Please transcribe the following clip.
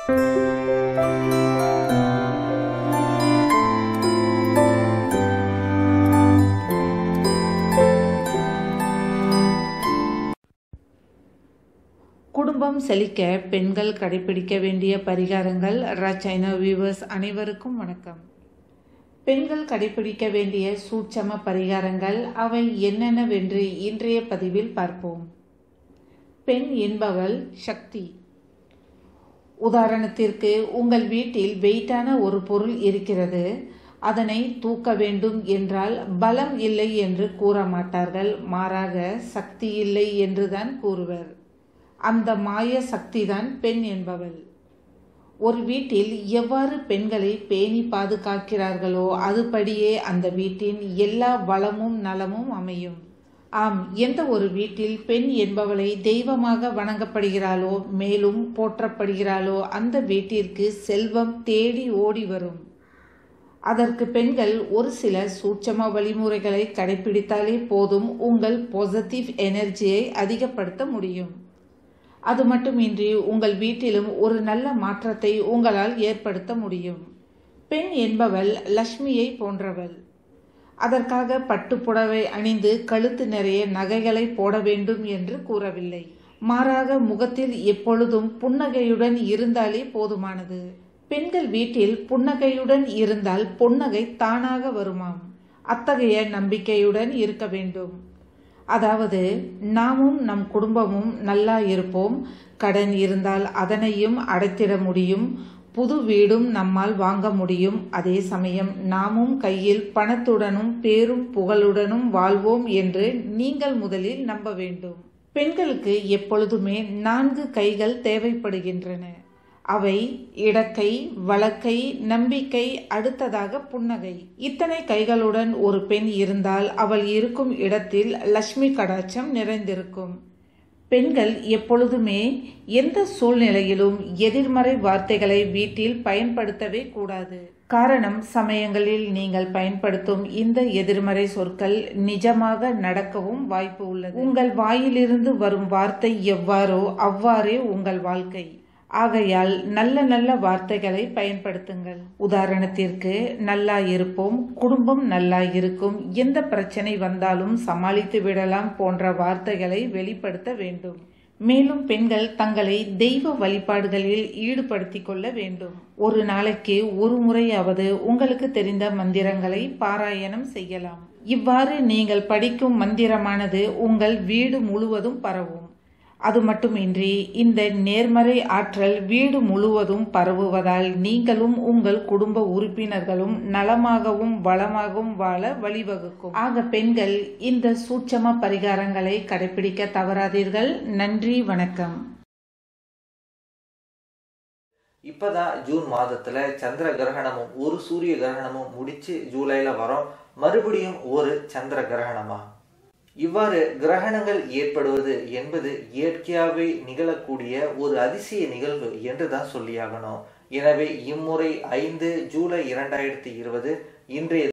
குடும்பம் செழிக்க பெண்கள் கடைபிடிக்க வேண்டிய பரிகாரங்கள் ரச்சைனா வியூவர்ஸ் அனைவருக்கும் வணக்கம் பெண்கள் கடைபிடிக்க வேண்டிய சூட்சம பரிகாரங்கள் அவை என்னென்னவென்று இன்றைய பதிவில் பார்ப்போம் பெண் என்பவள் சக்தி உதாரணத்திற்கு உங்கள் வீட்டில் வெயிட்டான ஒரு பொருள் இருக்கிறது அதனை தூக்க வேண்டும் என்றால் பலம் இல்லை என்று கூற மாட்டார்கள் மாறாக சக்தி இல்லை என்றுதான் கூறுவர் அந்த மாய சக்திதான் பெண் என்பவள் ஒரு வீட்டில் எவ்வாறு பெண்களை பேணி பாதுகாக்கிறார்களோ அதுபடியே அந்த வீட்டின் எல்லா வளமும் நலமும் அமையும் ஆம் எந்த ஒரு வீட்டில் பெண் என்பவளை தெய்வமாக வணங்கப்படுகிறாளோ மேலும் போற்றப்படுகிறாளோ அந்த வீட்டிற்கு செல்வம் தேடி ஓடி வரும் அதற்கு பெண்கள் ஒரு சில சூட்சம வழிமுறைகளை கடைபிடித்தாலே போதும் உங்கள் பாசிட்டிவ் எனர்ஜியை அதிகப்படுத்த முடியும் அது மட்டுமின்றி உங்கள் வீட்டிலும் ஒரு நல்ல மாற்றத்தை உங்களால் ஏற்படுத்த முடியும் பெண் என்பவள் லக்ஷ்மியை போன்றவள் அதற்காக பட்டுப்புடவை அணிந்து கழுத்து நிறைய நகைகளை போட வேண்டும் என்று கூறவில்லை மாறாக முகத்தில் எப்பொழுதும் புன்னகையுடன் இருந்தாலே போதுமானது பெண்கள் வீட்டில் புன்னகையுடன் இருந்தால் புன்னகை தானாக வருமாம் அத்தகைய நம்பிக்கையுடன் இருக்க வேண்டும் அதாவது நாமும் நம் குடும்பமும் நல்லா இருப்போம் கடன் இருந்தால் அதனையும் அடைத்திட முடியும் புது வீடும் நம்மால் வாங்க முடியும் அதே சமயம் நாமும் கையில் பணத்துடனும் பேரும் புகழுடனும் வாழ்வோம் என்று நீங்கள் முதலில் நம்ப வேண்டும் பெண்களுக்கு எப்பொழுதுமே நான்கு கைகள் தேவைப்படுகின்றன அவை இடக்கை வழக்கை நம்பிக்கை அடுத்ததாக புன்னகை இத்தனை கைகளுடன் ஒரு பெண் இருந்தால் அவள் இருக்கும் இடத்தில் லட்சுமி கடாட்சம் நிறைந்திருக்கும் பெண்கள் எப்பொழுதுமே எந்த சூழ்நிலையிலும் எதிர்மறை வார்த்தைகளை வீட்டில் பயன்படுத்தவே கூடாது காரணம் சமயங்களில் நீங்கள் பயன்படுத்தும் இந்த எதிர்மறை சொற்கள் நிஜமாக நடக்கவும் வாய்ப்பு உள்ளது உங்கள் வாயிலிருந்து வரும் வார்த்தை எவ்வாறோ அவ்வாறே உங்கள் வாழ்க்கை ஆகையால் நல்ல நல்ல வார்த்தைகளை பயன்படுத்துங்கள் உதாரணத்திற்கு நல்லா இருப்போம் குடும்பம் நல்லா இருக்கும் எந்த பிரச்சனை வந்தாலும் சமாளித்து விடலாம் போன்ற வார்த்தைகளை வெளிப்படுத்த வேண்டும் மேலும் பெண்கள் தங்களை தெய்வ வழிபாடுகளில் ஈடுபடுத்திக் கொள்ள வேண்டும் ஒரு நாளைக்கு ஒரு முறையாவது உங்களுக்கு தெரிந்த மந்திரங்களை பாராயணம் செய்யலாம் இவ்வாறு நீங்கள் படிக்கும் மந்திரமானது உங்கள் வீடு முழுவதும் பரவும் அது மட்டுமின்றி இந்த நேர்மறை ஆற்றல் வீடு முழுவதும் பரவுவதால் நீங்களும் உங்கள் குடும்ப உறுப்பினர்களும் நலமாகவும் வளமாகவும் வாழ வழிவகுக்கும் ஆக பெண்கள் இந்த சூட்சம பரிகாரங்களை கடைபிடிக்க தவறாதீர்கள் நன்றி வணக்கம் இப்பதான் ஜூன் மாதத்துல சந்திர கிரகணமும் ஒரு சூரிய கிரகணமும் முடிச்சு ஜூலைல வரோம் மறுபடியும் ஒரு சந்திர கிரகணமா இவ்வாறு கிரகணங்கள் ஏற்படுவது என்பது இயற்கையாகவே நிகழக்கூடிய ஒரு அதிசய நிகழ்வு என்று தான் சொல்லியாகணும் எனவே இம்முறை ஐந்து ஜூலை இரண்டாயிரத்தி இருபது இன்றைய